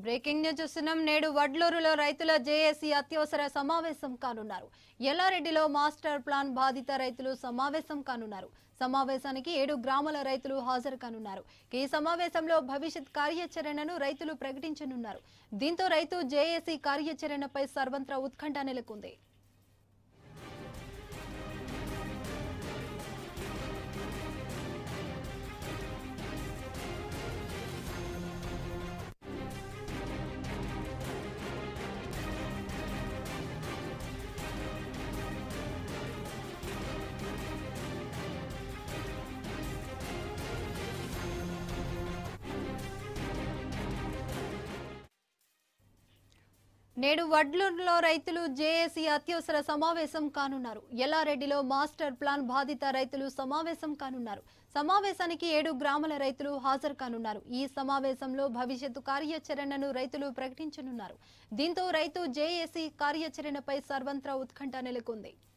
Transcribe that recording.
breaking news చూస్తున్నాం నేడు వడ్లూరులో రైతుల జేఏసీ అత్యవసర సమావేశం కానున్నారు ఎల్లారెడ్డిలో మాస్టర్ ప్లాన్ బాధిత రైతులు సమావేశం కానున్నారు సమావేశానికి ఏడు గ్రామాల రైతులు హాజరు కానున్నారు ఈ సమావేశంలో భవిష్యత్ కార్యాచరణను రైతులు ప్రకటించనున్నారు దీంతో రైతు జేఏసీ కార్యాచరణపై సర్వంత్రా ఉత్కంఠ నెలకొంది నేడు వడ్లూరులో రైతులు జేఏసీ అత్యవసర సమావేశం కానున్నారు ఎల్లారెడ్డిలో మాస్టర్ ప్లాన్ బాధిత రైతులు సమావేశం కానున్నారు సమావేశానికి ఏడు గ్రామాల రైతులు హాజరు కానున్నారు ఈ సమావేశంలో భవిష్యత్తు కార్యాచరణను రైతులు ప్రకటించనున్నారు దీంతో రైతు జేఏసీ కార్యాచరణపై సర్వంత్రా ఉత్కంఠ నెలకొంది